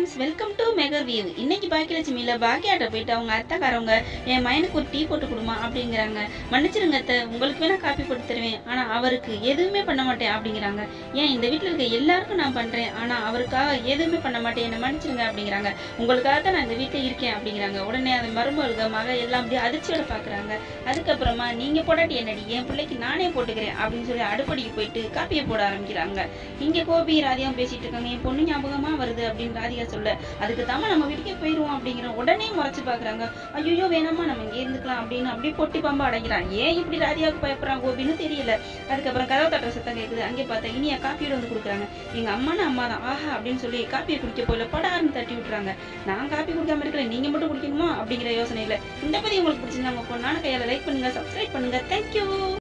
friends welcome to மெகர் view இன்னைக்கு பாக்கியலட்சுமியில் பாக்கியாட்ட போயிட்டு அவங்க அத்தைக்காரவங்க என் மயனுக்கு ஒரு டீ போட்டு கொடுமா அப்படிங்கிறாங்க மன்னிச்சிருங்க அத்தை உங்களுக்கு வேணா காப்பி போட்டு தருவேன் ஆனால் அவருக்கு எதுவுமே பண்ண மாட்டேன் அப்படிங்கிறாங்க ஏன் இந்த வீட்டில் இருக்க எல்லாருக்கும் நான் பண்ணுறேன் ஆனால் அவருக்காக எதுவுமே பண்ண மாட்டேன் என்னை மன்னிச்சிருங்க அப்படிங்கிறாங்க உங்களுக்காக தான் நான் இந்த வீட்டில் இருக்கேன் அப்படிங்கிறாங்க உடனே அந்த மருமகளுக மக எல்லாம் அப்படியே அதிர்ச்சியோட பார்க்குறாங்க அதுக்கப்புறமா நீங்கள் போடாட்டி என்னடி என் பிள்ளைக்கு நானே போட்டுக்கிறேன் அப்படின்னு சொல்லி அடுப்படிக்கு போயிட்டு காப்பியை போட ஆரம்பிக்கிறாங்க இங்கே கோபி ராதிகாவும் பேசிட்டு இருக்காங்க என் பொண்ணு ஞாபகமா வருது அப்படின்னு ராதிகா சொல்ல அதுக்கு தாம நம்ம வீட்டுக்கே போயிடுவோம் அப்படிங்கிற உடனே முறைச்சு பாக்குறாங்க ஐயோ வேணாமா நம்ம இங்கே இருந்துக்கலாம் அப்படின்னு அப்படியே பொட்டி பாம்பா அடைக்கிறான் ஏன் இப்படி ராதிகாவுக்கு பயப்படுறான் கோபின்னு தெரியல அதுக்கப்புறம் கதவு தட்டுற சத்தம் கேட்குது அங்கே பார்த்தா இனியா காப்பியோட வந்து கொடுக்குறாங்க எங்க அம்மானா அம்மா தான் ஆஹா அப்படின்னு சொல்லி காப்பியை குடிக்க போயில படாருன்னு தட்டி விட்டுறாங்க நான் காப்பி குடிக்காம இருக்கிறேன் நீங்க மட்டும் குடிக்கணுமா அப்படிங்கிற யோசனையில இந்த பத்தி உங்களுக்கு பிடிச்சிருந்தா உங்க பொண்ணான கையால லைக் பண்ணுங்க சப்ஸ்கிரைப் பண்ணுங்க தேங்க்யூ